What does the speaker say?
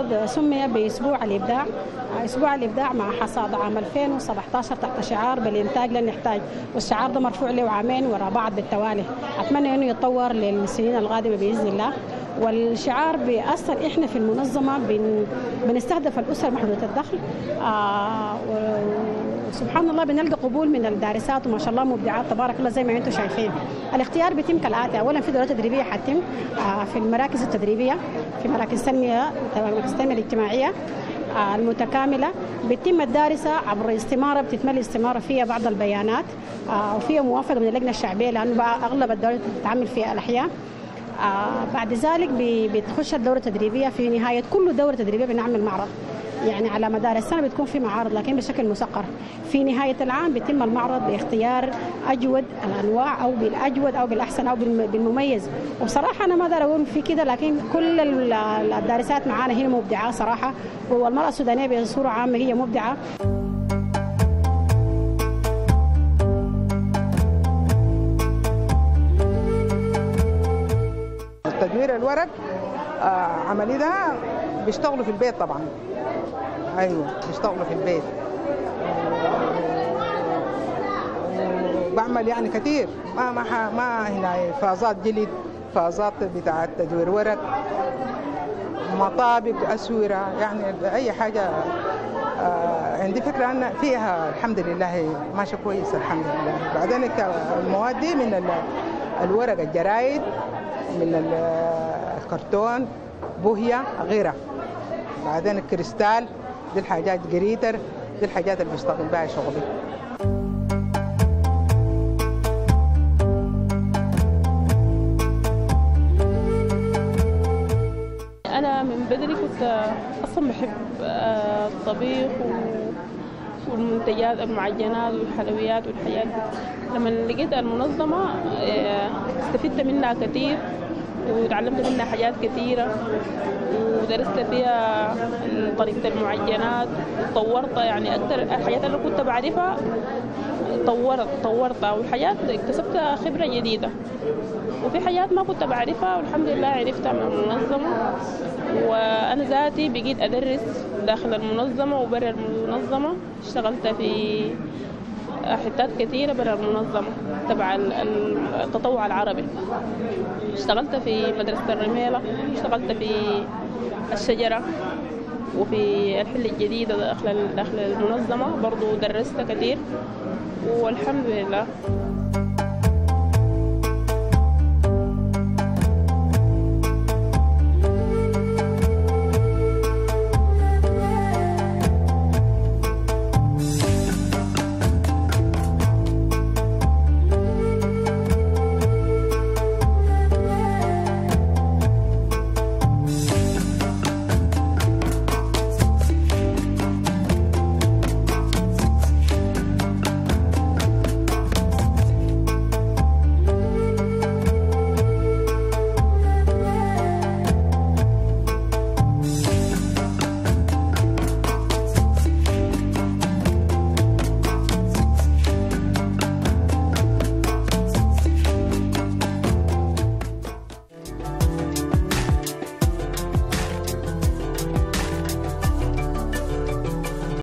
المعرض سمي باسبوع الابداع اسبوع الابداع مع حصاد عام 2017 تحت شعار بالانتاج لن نحتاج والشعار ده مرفوع له عامين وراء بعض بالتوالي اتمنى انه يتطور للسنين القادمه باذن الله والشعار بيأثر احنا في المنظمه بن بنستهدف الاسر محدوده الدخل آه وسبحان الله بنلقى قبول من الدارسات وما شاء الله مبدعات تبارك الله زي ما انتم شايفين الاختيار بيتم كالاتي اولا في دورات تدريبيه حتم آه في المراكز التدريبيه في مراكز التنميه مراكز التنميه الاجتماعيه آه المتكاملة بتتم الدارسة عبر استمارة بتتملي استمارة فيها بعض البيانات آه وفيها موافقة من اللجنة الشعبية لأنه أغلب الدورات بتتعامل في الأحياء آه بعد ذلك بتخش الدورة التدريبية في نهاية كل دورة تدريبية بنعمل معرض يعني على مدار السنة بتكون في معارض لكن بشكل مسقر في نهاية العام بيتم المعرض باختيار أجود الأنواع أو بالأجود أو بالأحسن أو بالمميز وصراحة أنا ما أقدر أقول في كده لكن كل الدارسات معانا هنا مبدعة صراحة والمرأة السودانية بصورة عامة هي مبدعة تدوير الورق آه عملي ده بيشتغلوا في البيت طبعا ايوه بيشتغلوا في البيت بعمل يعني كثير ما ما ما هنا فازات جلد فازات بتاعت تدوير ورق مطابق اسوره يعني اي حاجه آه عندي فكره ان فيها الحمد لله ماشيه كويس الحمد لله بعدين المواد دي من الورق الجرايد من الكرتون بوهية غيرها بعدين الكريستال دي الحاجات جريتر دي الحاجات اللي بشتغل بها شغلي أنا من بدري كنت أصلا بحب الطبيخ والمنتجات المعجنات والحلويات والحاجات لما لقيت المنظمة استفدت منها كثير وتعلمت منها حاجات كثيرة ودرست فيها طريقة المعجنات وطورتها يعني أكثر الحاجات اللي كنت بعرفها طورت طورتها والحاجات اكتسبت خبرة جديدة وفي حاجات ما كنت بعرفها والحمد لله عرفتها من المنظمة وأنا ذاتي بقيت أدرس داخل المنظمة وبرا المنظمة اشتغلت في حتات كثيرة برا المنظمة تبع التطوع العربي اشتغلت في مدرسة الرميلة اشتغلت في الشجرة وفي الحل الجديدة داخل داخل المنظمة برضو درست كثير والحمد لله